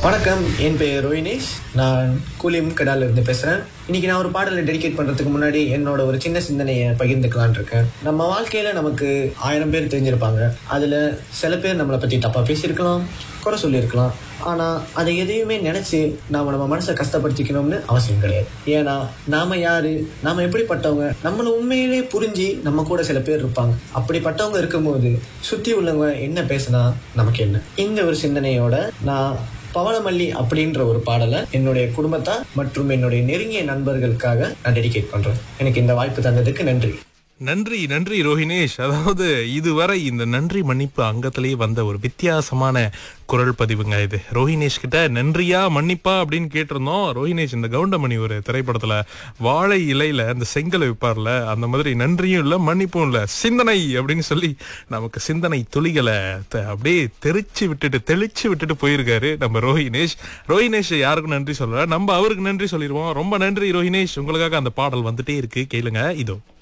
வணக்கம் என் பெயர் ரோயினேஷ் நான் கூலியம் கடால இருந்து பேசுறேன் இன்னைக்கு நான் ஒரு பாடலை டெடிகேட் பண்றதுக்கு முன்னாடி என்னோட ஒரு சின்ன சிந்தனையை பகிர்ந்துக்கலாம்னு இருக்கேன் நம்ம வாழ்க்கையில நமக்கு ஆயிரம் பேர் தெரிஞ்சிருப்பாங்க அதுல சில பேர் நம்மளை பத்தி தப்பா பேசியிருக்கலாம் குறை சொல்லியிருக்கலாம் ஆனா அதை எதையுமே நினைச்சு நாம நம்ம மனசை கஷ்டப்படுத்திக்கணும்னு அவசியம் கிடையாது ஏன்னா நாம யாரு நாம எப்படிப்பட்டவங்க நம்மள உண்மையிலே புரிஞ்சு நம்ம கூட சில பேர் இருப்பாங்க அப்படிப்பட்டவங்க இருக்கும்போது சுத்தி உள்ளவங்க என்ன பேசினா நமக்கு என்ன இந்த ஒரு சிந்தனையோட நான் பவளமல்லி அப்படின்ற ஒரு பாடலை என்னுடைய குடும்பத்தார் மற்றும் என்னுடைய நெருங்கிய நண்பர்களுக்காக நான் டெடிகேட் பண்றேன் எனக்கு இந்த வாய்ப்பு தந்ததுக்கு நன்றி நன்றி நன்றி ரோஹினேஷ் அதாவது இதுவரை இந்த நன்றி மன்னிப்பு அங்கத்திலேயே வந்த ஒரு வித்தியாசமான குரல் பதிவுங்க இது ரோஹினேஷ் கிட்ட நன்றியா மன்னிப்பா அப்படின்னு கேட்டிருந்தோம் ரோஹினேஷ் இந்த கவுண்டமணி ஒரு திரைப்படத்துல வாழை இலையில அந்த செங்கலை வைப்பார்ல அந்த மாதிரி நன்றியும் இல்ல மன்னிப்பும் இல்ல சிந்தனை அப்படின்னு சொல்லி நமக்கு சிந்தனை துளிகளை த- அப்படியே தெரிச்சு விட்டுட்டு தெளிச்சு விட்டுட்டு போயிருக்காரு நம்ம ரோஹினேஷ் ரோஹினேஷ் யாருக்கும் நன்றி சொல்லல நம்ம அவருக்கு நன்றி சொல்லிடுவோம் ரொம்ப நன்றி ரோஹினேஷ் உங்களுக்காக அந்த பாடல் வந்துட்டே இருக்கு கேளுங்க இதோ